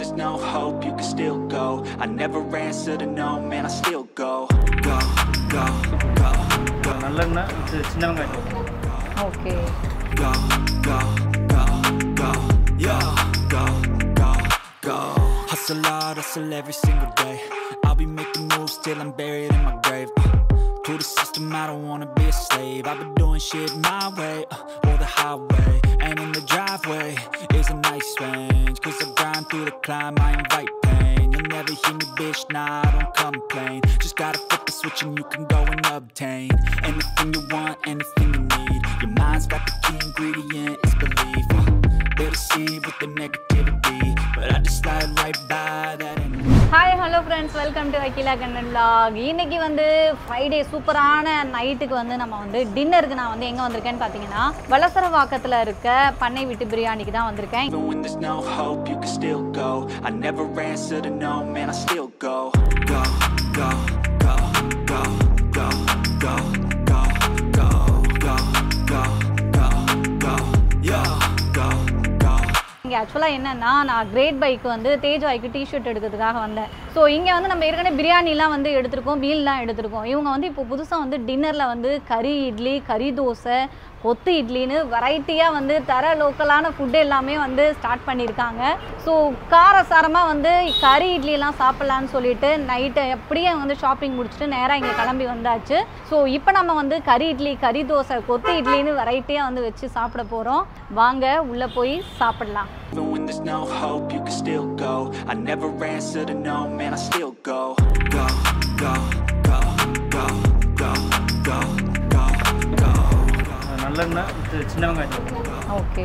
there's no hope, you can still go. I never answer to no, man, I still go. Go, go, go, go, நல்லெண்ணெய் இது சின்ன வெங்காயம் okay go, go, go, go, yo, go, go, go. Hustle hard, hustle every single day. I'll be making moves till I'm buried in my grave. Uh, to the system, I don't wanna be a slave. I've been doing shit my way, uh, or the highway. And in the driveway is a nice range. Cause I grind through the climb, I invite pain. You'll never hear me, bitch, nah, I don't complain. Just gotta flip the switch and you can go and obtain anything you want, anything you need. Your mind's got the key ingredient, it's belief. Uh, they deceive with the negativity, but I just slide right by that energy. Hi hello friends welcome to Akila Kannan vlog இன்னைக்கு வந்து Friday சூப்பரான நைட்டுக்கு வந்து நம்ம வந்து டின்னருக்கு நான் வந்து எங்கே வந்திருக்கேன்னு பார்த்தீங்கன்னா வலசரவாக்கத்தில் இருக்க பண்ணை வீட்டு பிரியாணிக்கு தான் வந்திருக்கேன் Even when there's no hope, you can still go. I never answer to no, man, I still go. Go, go, go, go, go, go, go, go, go, go, go, go, yo, go, go. இங்கே ஆக்சுவலாக என்னன்னா நான் great bike வந்து Tej bike T shirt எடுக்கிறதுக்காக வந்தேன் so இங்கே வந்து நம்ம ஏற்கனவே பிரியாணிலாம் வந்து எடுத்திருக்கோம் மீல்லாம் எடுத்திருக்கோம் இவங்க வந்து இப்போ புதுசாக வந்து டின்னரில் வந்து கறி இட்லி கறி தோசை கொத்து இட்லின்னு வெரைட்டியாக வந்து தர லோக்கலான ஃபுட் எல்லாமே வந்து ஸ்டார்ட் பண்ணியிருக்காங்க ஸோ காரசாரமாக வந்து கறி இட்லிலாம் சாப்பிட்லான்னு சொல்லிட்டு நைட்டு எப்படியே வந்து ஷாப்பிங் முடிச்சுட்டு நேராக இங்கே கிளம்பி வந்தாச்சு ஸோ இப்போ நம்ம வந்து கறி இட்லி கறி தோசை கொத்து இட்லின்னு வெரைட்டியாக வந்து வச்சு சாப்பிட போகிறோம் வாங்க உள்ளே போய் சாப்பிடலாம் Even when there's no hope, you can still go. I never answer to no, man, I still go. Go, go, go, go, go, go, go, go, நல்லெண்ணெய் இது சின்ன வெங்காயம் okay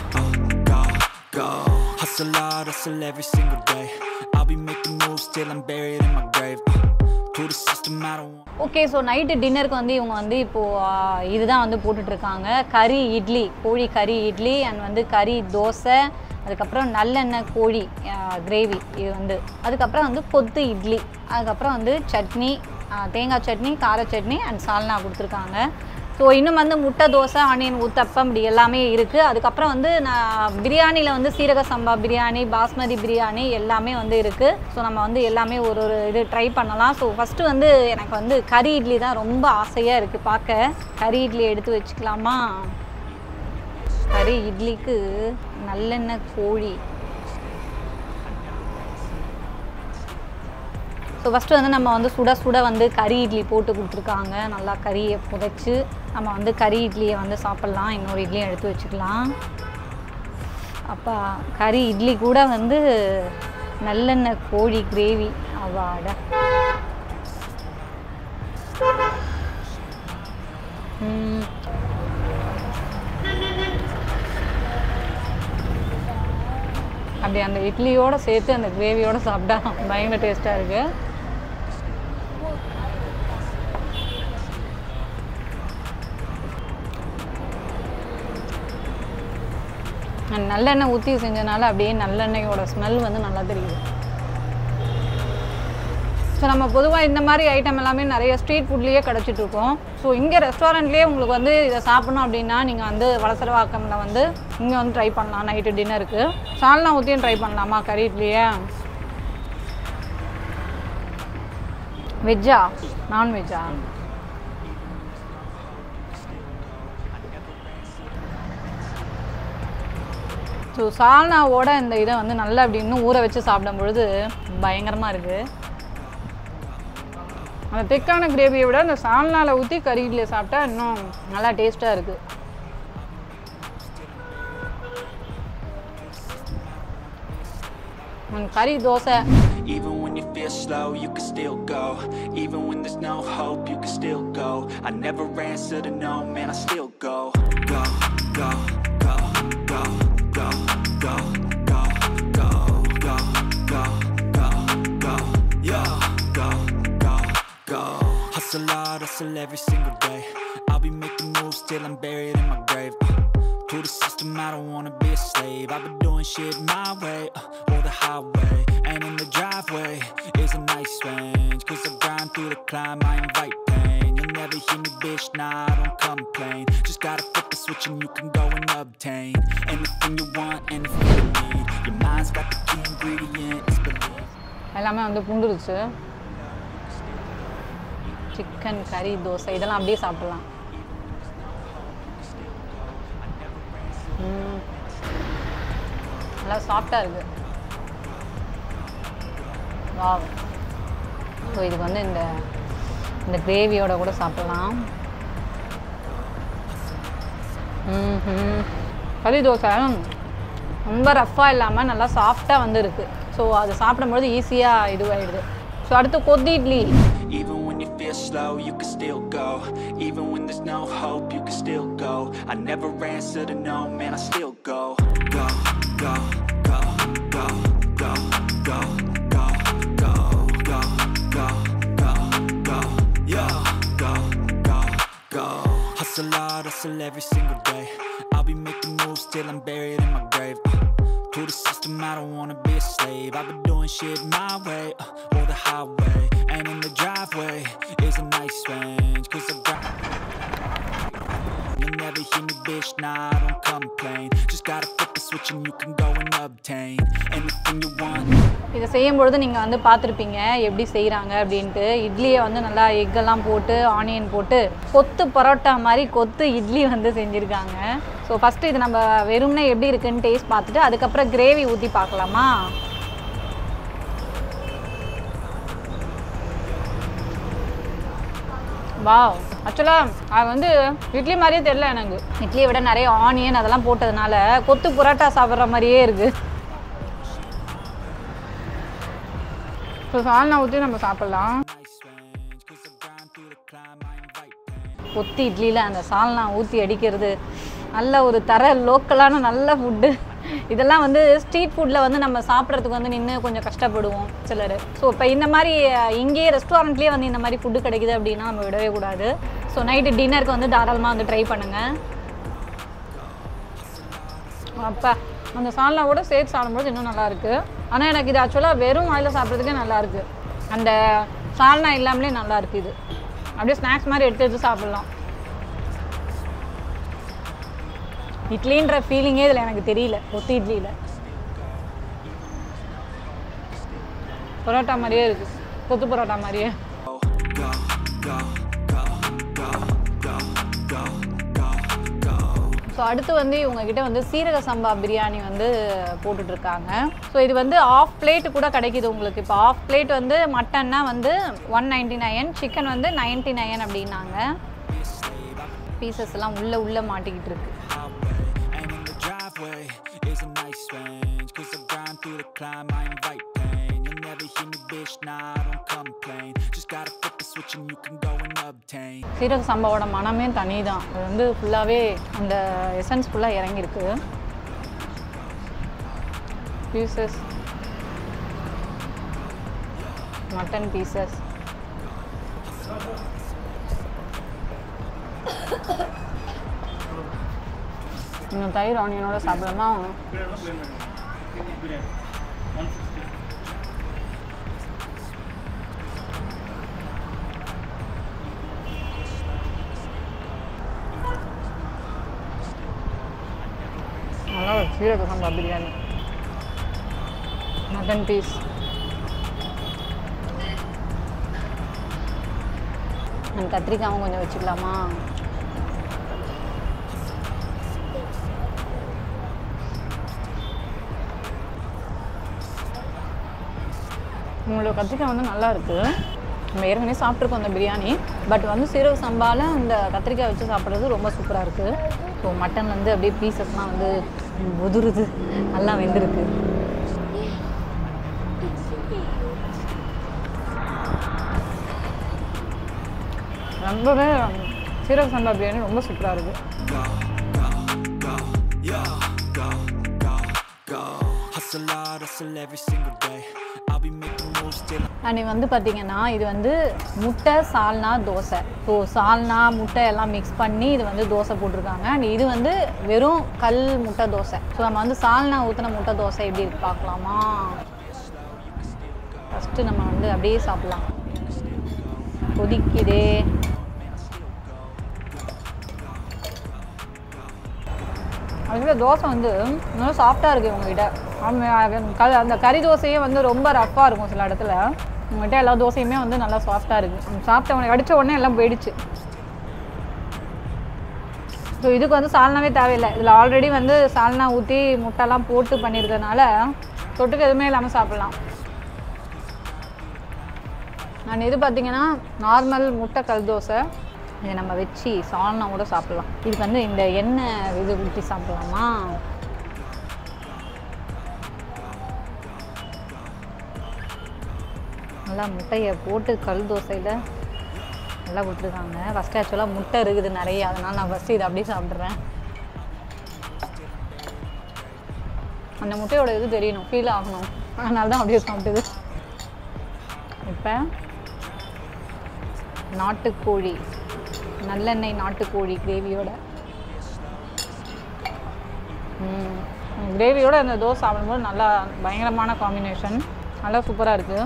go, go. Hustle hard, hustle every single day. I'll be making moves till I'm buried in my grave. To the system, I don't want. Okay so night டின்னருக்கு வந்து இவங்க வந்து இப்போது இதுதான் வந்து போட்டுட்ருக்காங்க கறி இட்லி கோழி கறி இட்லி அண்ட் வந்து கறி தோசை அதுக்கப்புறம் நல்லெண்ணெய் கோழி கிரேவி இது வந்து அதுக்கப்புறம் வந்து கொத்து இட்லி அதுக்கப்புறம் வந்து சட்னி ஆ, தேங்காய் சட்னி கார சட்னி அண்ட் சால்னா கொடுத்துருக்காங்க ஸோ இன்னும் வந்து முட்டை தோசை ஆனியன் ஊத்தப்பம் இப்படி எல்லாமே இருக்குது அதுக்கப்புறம் வந்து நான் பிரியாணியில் வந்து சீரக சம்பா பிரியாணி பாஸ்மதி பிரியாணி எல்லாமே வந்து இருக்குது ஸோ நம்ம வந்து எல்லாமே ஒரு ஒரு இது ட்ரை பண்ணலாம் ஸோ ஃபஸ்ட்டு வந்து எனக்கு வந்து கறி இட்லி தான் ரொம்ப ஆசையாக இருக்குது பார்க்க கறி இட்லி எடுத்து வச்சுக்கலாமா கறி இட்லிக்கு நல்லெண்ணெய் கோழி ஸோ ஃபஸ்ட்டு வந்து நம்ம வந்து சுட சுட வந்து கறி இட்லி போட்டு கொடுத்துருக்காங்க நல்லா கறியை புதைச்சி நம்ம வந்து கறி இட்லியை வந்து சாப்பிட்லாம் இன்னொரு இட்லியும் எடுத்து வச்சுக்கலாம் அப்பா கறி இட்லி கூட வந்து நல்லெண்ணெய் கோழி கிரேவி அவாட ம். அப்படி அந்த இட்லியோட சேர்த்து அந்த கிரேவியோட சாப்பிட்டா பயங்கர டேஸ்ட்டாக இருக்குது நல்லெண்ணெய் ஊற்றி செஞ்சனால அப்படியே நல்லெண்ணெயோட ஸ்மெல் வந்து நல்லா தெரியுது ஸோ நம்ம பொதுவாக இந்த மாதிரி ஐட்டம் எல்லாமே நிறைய ஸ்ட்ரீட் ஃபுட்லேயே கிடச்சிட்டு இருக்கோம் ஸோ இங்கே ரெஸ்டாரண்ட்லேயே உங்களுக்கு வந்து இதை சாப்பிடணும் அப்படின்னா நீங்கள் வந்து வளசரவாக்கமில் வந்து இங்கே வந்து ட்ரை பண்ணலாம் நைட்டு டின்னருக்கு சால்னா ஊற்றியும் ட்ரை பண்ணலாமா கறி இட்லியே வெஜ்ஜா நான்வெஜ்ஜா ஸோ சால்னாவோட இந்த இதை வந்து நல்லா அப்படி இன்னும் ஊற வச்சு சாப்பிடும் பொழுது பயங்கரமாக இருக்குது அந்த திக்கான கிரேவியை விட அந்த சால்னால ஊற்றி கறி இட்லியை சாப்பிட்டா இன்னும் நல்லா டேஸ்ட்டாக இருக்குது கறி dosa Even when you feel slow, you can still go. Even when there's no hope, you can still go. I never answer to no, man, I still go. Go, go, go, go, go, go, go, go, go, go, go, go, yo, go, go, go. Hustle hard, hustle every single day. I'll be making moves till I'm buried in my grave. To the system, I don't wanna be a slave. I've been doing shit my way, uh, or the highway. And in the driveway is a nice range. Cause I grind through the climb, I invite pain. You'll never hear me, bitch, nah, I don't complain. Just gotta flip the switch and you can go and obtain anything you want, anything you need. Your mind's got the key ingredient, எல்லாமே வந்து புண்டுருச்சு chicken கறி தோசை இதெல்லாம் அப்படியே சாப்பிடலாம் ம். நல்லா சாஃப்டாக இருக்குது வா ஸோ இதுக்கு வந்து இந்த இந்த கிரேவியோட கூட சாப்பிடலாம் ம்ஹும். கறி தோசை ரொம்ப ரஃப்பாக இல்லாமல் நல்லா சாஃப்டாக வந்து இருக்கு ஸோ அது சாப்பிடும்போது ஈஸியாக இதுவாகிடுது ஸோ அடுத்து கொத்தி idli Even when you feel slow, you can still go. Even when there's no hope, you can still go. I never answer to no, man, I still go. Go, go, go, go, go, go, go, go, go, go, go, go, yeah, go, go, go. Hustle hard, hustle every single day. I'll be making moves till I'm buried in my grave. Uh, to the system, I don't wanna be a slave. I've been doing shit my way, uh, or the highway. And in the driveway is a nice range. Cause I got. You'll never hear me, bitch, nah, I don't complain. Just gotta flip the switch and you can go and obtain anything you want. இதை செய்யும் பொழுது நீங்கள் வந்து பார்த்துருப்பீங்க எப்படி செய்கிறாங்க அப்படின்ட்டு இட்லியை வந்து நல்லா எக்கெல்லாம் போட்டு ஆனியன் போட்டு கொத்து பரோட்டா மாதிரி கொத்து இட்லி வந்து செஞ்சுருக்காங்க ஸோ ஃபஸ்ட்டு இது நம்ம வெறும்னே எப்படி இருக்குன்னு டேஸ்ட் பார்த்துட்டு அதுக்கப்புறம் கிரேவி ஊற்றி பார்க்கலாமா வாவ் ஆக்சுவலாக அது வந்து இட்லி மாதிரியே தெரியல எனக்கு இட்லியை விட நிறைய ஆனியன் அதெல்லாம் போட்டதுனால கொத்து புரோட்டா சாப்பிட்ற மாதிரியே இருக்குது ஸோ சால்னா ஊற்றி நம்ம சாப்பிட்லாம் Nice range. Cause I grind through the climb, I invite pain. கொத்தி இட்லியில் அந்த சால்னா ஊற்றி அடிக்கிறது நல்ல ஒரு தர லோக்கலான நல்ல ஃபுட்டு இதெல்லாம் வந்து ஸ்ட்ரீட் ஃபுட்டில் வந்து நம்ம சாப்பிட்றதுக்கு வந்து நின்று கொஞ்சம் கஷ்டப்படுவோம் சிலர் ஸோ இப்போ இந்த மாதிரி அஹ், இங்கேயே ரெஸ்டாரண்ட்லேயே வந்து இந்த மாதிரி ஃபுட்டு கிடைக்குது அப்படின்னா நம்ம விடவே கூடாது ஸோ நைட்டு டின்னருக்கு வந்து தாராளமாக வந்து ட்ரை பண்ணுங்கள் அப்போ அந்த சால்னாவோட சேர்த்து சாப்பிடும்போது இன்னும் நல்லா இருக்கு ஆனால் எனக்கு இது ஆக்சுவலாக வெறும் வாயில் சாப்பிட்றதுக்கே நல்லா இருக்கு அந்த சால்னா இல்லாமலே நல்லா இருக்கு இது அப்படியே ஸ்நாக்ஸ் மாதிரி எடுத்து எடுத்து சாப்பிட்லாம் இட்லின்ற ஃபீலிங்கே இதில் எனக்கு தெரியல ஒத்தி இட்லியில் பரோட்டா மாதிரியே இருக்கு கொத்து பரோட்டா மாதிரியே Go, go, go, go, go, go, go, go. So அடுத்து வந்து இவங்க கிட்ட வந்து சீரக சம்பா பிரியாணி வந்து போட்டுட்டு இருக்காங்க ஸோ இது வந்து ஆஃப் பிளேட் கூட கிடைக்குது உங்களுக்கு இப்போ ஆஃப் பிளேட் வந்து மட்டன்னா வந்து ஒன் நைன்டி நைன் சிக்கன் வந்து நைன்டி நைன் அப்படின்னாங்க பீசஸ் எல்லாம் உள்ள உள்ள மாட்டிக்கிட்டு இருக்கு highway. And in the driveway is a nice range. Cause I grind through the climb, I invite pain. You'll never hear me, bitch, nah, I don't complain. Just gotta flip the switch and you can go and obtain. சீரக சம்பாவோட மனமே தனி தான் அது வந்து ஃபுல்லாகவே அந்த essence ஃபுல்லாக இறங்கியிருக்கு பீசஸ் மட்டன் பீசஸ் இன்னும் தயிர் ஆனியனோட சாப்பிடலாமா பிரியாணி ஒன் சிக்ஸ்டி நல்லா ஒரு சீரக சம்பா பிரியாணி மட்டன் பீஸ் நம்ம கத்திரிக்காவும் கொஞ்சம் வச்சுக்கலாமா உங்களோட கத்திரிக்காய் வந்து நல்லா இருக்கு நம்ம ஏற்கனவே சாப்பிட்ருக்கோம் அந்த பிரியாணி பட் வந்து சீரக சம்பால அந்த கத்திரிக்காய் வச்சு சாப்பிட்றது ரொம்ப சூப்பராக இருக்குது ஸோ மட்டன் வந்து அப்படியே பீசஸ்லாம் வந்து உதுருது நல்லா வெந்திருக்கு ரொம்பவே சீரக சம்பா பிரியாணி ரொம்ப சூப்பராக இருக்குது Go, yeah, go, go, go. Hustle hard, hustle every single day. I'll be making moves till I'm and வந்து பார்த்தீங்கன்னா இது வந்து முட்டை சால்னா தோசை ஸோ சால்னா முட்டை எல்லாம் மிக்ஸ் பண்ணி இது வந்து தோசை போட்டிருக்காங்க அண்ட் இது வந்து வெறும் கல் முட்டை தோசை ஸோ நம்ம வந்து சால்னா ஊற்றின முட்டை தோசை எப்படி இருக்கு பார்க்கலாமா ஃபஸ்ட்டு நம்ம வந்து அப்படியே சாப்பிட்லாம் கொதிக்குதே அதுக்குள்ள தோசை வந்து நல்லா சாஃப்டாக இருக்குது உங்ககிட்ட ஆமா, க- அந்த கறி தோசையே வந்து ரொம்ப ரஃப்பாக இருக்கும் சில இடத்துல உங்கள்கிட்ட எல்லா தோசையுமே வந்து நல்லா சாஃப்டாக இருக்குது சாப்பிட்ட உடனே அடித்த உடனே எல்லாம் போயிடுச்சு ஸோ இதுக்கு வந்து சால்னாவே தேவையில்லை இதில் ஆல்ரெடி வந்து சால்னா ஊற்றி முட்டைலாம் போட்டு பண்ணியிருக்கறனால தொட்டுக்கு எதுவுமே இல்லாமல் சாப்பிட்லாம் நான் இது பார்த்தீங்கன்னா நார்மல் முட்டை கல் தோசை இதை நம்ம வச்சு சால்னா கூட சாப்பிட்லாம் இதுக்கு வந்து இந்த எண்ணெய் இது ஊற்றி சாப்பிட்லாமா நல்லா முட்டையை போட்டு கல் தோசையில் நல்லா கொடுத்துருக்காங்க ஃபஸ்ட்டு ஆக்சுவலாக முட்டை இருக்குது நிறைய அதனால் நான் ஃபஸ்ட்டு இதை அப்படியே சாப்பிட்றேன் அந்த முட்டையோட இது தெரியணும் ஃபீல் ஆகணும் அதனால தான் அப்படியே சாப்பிட்டுது இப்போ நாட்டுக்கோழி நல்லெண்ணெய் நாட்டுக்கோழி கிரேவியோட கிரேவியோட அந்த தோசை சாப்பிடும்போது நல்லா பயங்கரமான காம்பினேஷன் நல்லா சூப்பராக இருக்குது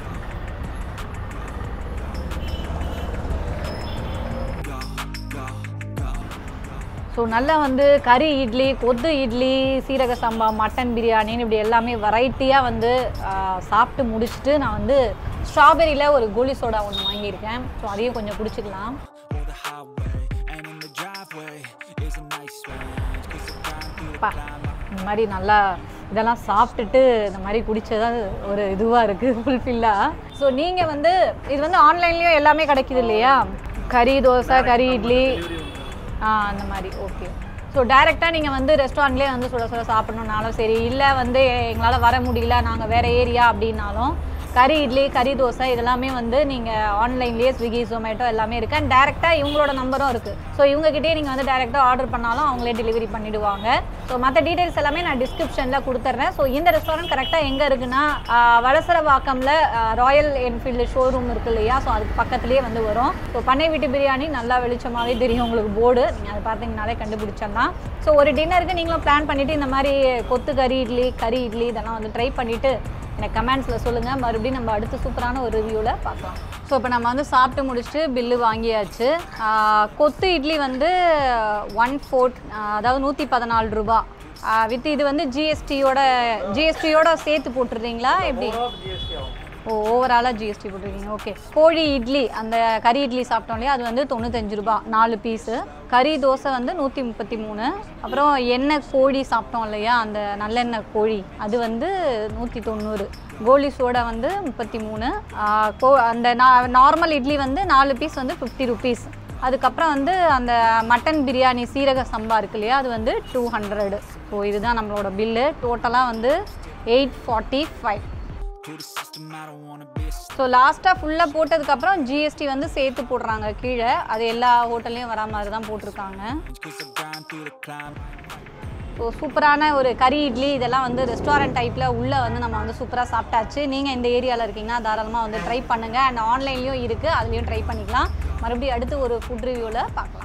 ஸோ நல்லா வந்து கறி இட்லி கொத்து இட்லி சீரக சம்பா மட்டன் பிரியாணின்னு இப்படி எல்லாமே வெரைட்டியாக வந்து ஆ, சாப்பிட்டு முடிச்சுட்டு நான் வந்து ஸ்ட்ராபெரியில் ஒரு கோலி சோடா ஒன்று வாங்கியிருக்கேன் ஸோ அதையும் கொஞ்சம் குடிச்சிக்கலாம் or the highway. And in the driveway is a nice range. 'Cause I grind through the பா இந்த மாதிரி நல்லா இதெல்லாம் சாப்பிட்டுட்டு இந்த மாதிரி குடிச்சதா ஒரு இதுவாக இருக்குது ஃபுல்ஃபில்லாக ஸோ நீங்கள் வந்து இது வந்து ஆன்லைன்லேயும் எல்லாமே கிடைக்குது இல்லையா கறி தோசை கறி இட்லி ஆ அந்த மாதிரி ஓகே ஸோ டைரெக்டாக நீங்கள் வந்து ரெஸ்டாரண்ட்லேயே வந்து சுட சுட சாப்பிடணுன்னாலும் சரி இல்லை வந்து எங்களால் வர முடியல நாங்கள் வேறு ஏரியா அப்படின்னாலும் கறி இட்லி கறி தோசை இதெல்லாமே வந்து நீங்கள் ஆன்லைன்லேயே ஸ்விக்கி ஜொமேட்டோ எல்லாமே இருக்குது அண்ட் டேரெக்டாக இவங்களோட நம்பரும் இருக்குது ஸோ இவங்ககிட்டயே நீங்கள் வந்து டேரெக்டாக ஆர்டர் பண்ணாலும் அவங்களே டெலிவரி பண்ணிடுவாங்க ஸோ மற்ற டீட்டெயில்ஸ் எல்லாமே நான் டிஸ்கிரிப்ஷனில் கொடுத்துட்றேன் ஸோ இந்த ரெஸ்டாரண்ட் கரெக்டாக எங்கே இருக்குன்னா ஆஹ், வலசரவாக்கம்ல ராயல் என்ஃபீல்டு ஷோரூம் இருக்கு இல்லையா ஸோ அதுக்கு பக்கத்துலேயே வந்து வரும் ஸோ பண்ணை வீட்டு பிரியாணி நல்லா வெளிச்சமாகவே தெரியும் உங்களுக்கு போர்டு நீங்கள் அதை பார்த்தீங்கனாலே கண்டுபிடிச்சிடலாம் ஸோ ஒரு டின்னருக்கு நீங்களும் பிளான் பண்ணிவிட்டு இந்த மாதிரி கொத்து கறி இட்லி கறி இட்லி இதெல்லாம் வந்து ட்ரை பண்ணிவிட்டு எனக்கு கமெண்ட்ஸில் சொல்லுங்கள் மறுபடியும் நம்ம அடுத்த சூப்பரான ஒரு ரிவ்யூவில் பார்க்கலாம் ஸோ இப்போ நம்ம வந்து சாப்பிட்டு முடிச்சுட்டு பில்லு வாங்கியாச்சு ஆஹ், கொத்து இட்லி வந்து ஒன் ஃபோர்ட் அதாவது நூற்றி பதினாலு ரூபா வித் இது வந்து ஜிஎஸ்டியோட ஜிஎஸ்டியோட சேர்த்து போட்டுருந்தீங்களா எப்படி ஜிஎஸ்டி ஆகும் ஓ ஓவராலாக ஜிஎஸ்டி போட்டிருக்கீங்க ஓகே கோழி இட்லி அந்த கறி இட்லி சாப்பிட்டோம் இல்லையா அது வந்து தொண்ணூத்தஞ்சு ரூபா நாலு பீஸு கறி தோசை வந்து நூற்றி முப்பத்தி மூணு அப்புறம் எண்ணெய் கோழி சாப்பிட்டோம் இல்லையா அந்த நல்லெண்ணெய் கோழி அது வந்து நூற்றி தொண்ணூறு கோலி சோடா வந்து முப்பத்தி மூணு கோ அந்த நார்மல் இட்லி வந்து நாலு பீஸ் வந்து ஃபிஃப்டி ருபீஸ் அதுக்கப்புறம் வந்து அந்த மட்டன் பிரியாணி சீரக சம்பா இருக்கு இல்லையா அது வந்து டூ ஹண்ட்ரடு ஸோ இதுதான் நம்மளோட பில்லு டோட்டலாக வந்து eight forty five To the system, I don't wanna be a slave. So லாஸ்ட்டாக ஃபுல்லாக போட்டதுக்கப்புறம் ஜிஎஸ்டி வந்து சேர்த்து போடுறாங்க கீழே அது எல்லா ஹோட்டல்லையும் வரா மாதிரி தான் போட்டிருக்காங்க Cause I grind through the climb. So சூப்பரான ஒரு கறி இட்லி இதெல்லாம் வந்து ரெஸ்டாரண்ட் டைப்பில் உள்ளே வந்து நம்ம வந்து சூப்பராக சாப்பிட்டாச்சு நீங்கள் இந்த ஏரியாவில் இருக்கீங்கன்னா தாராளமாக வந்து ட்ரை பண்ணுங்கள் அண்ட் ஆன்லைன்லேயும் இருக்குது அதுலேயும் ட்ரை பண்ணிக்கலாம் மறுபடியும் அடுத்து ஒரு ஃபுட் ரிவ்யூவில் பார்க்கலாம்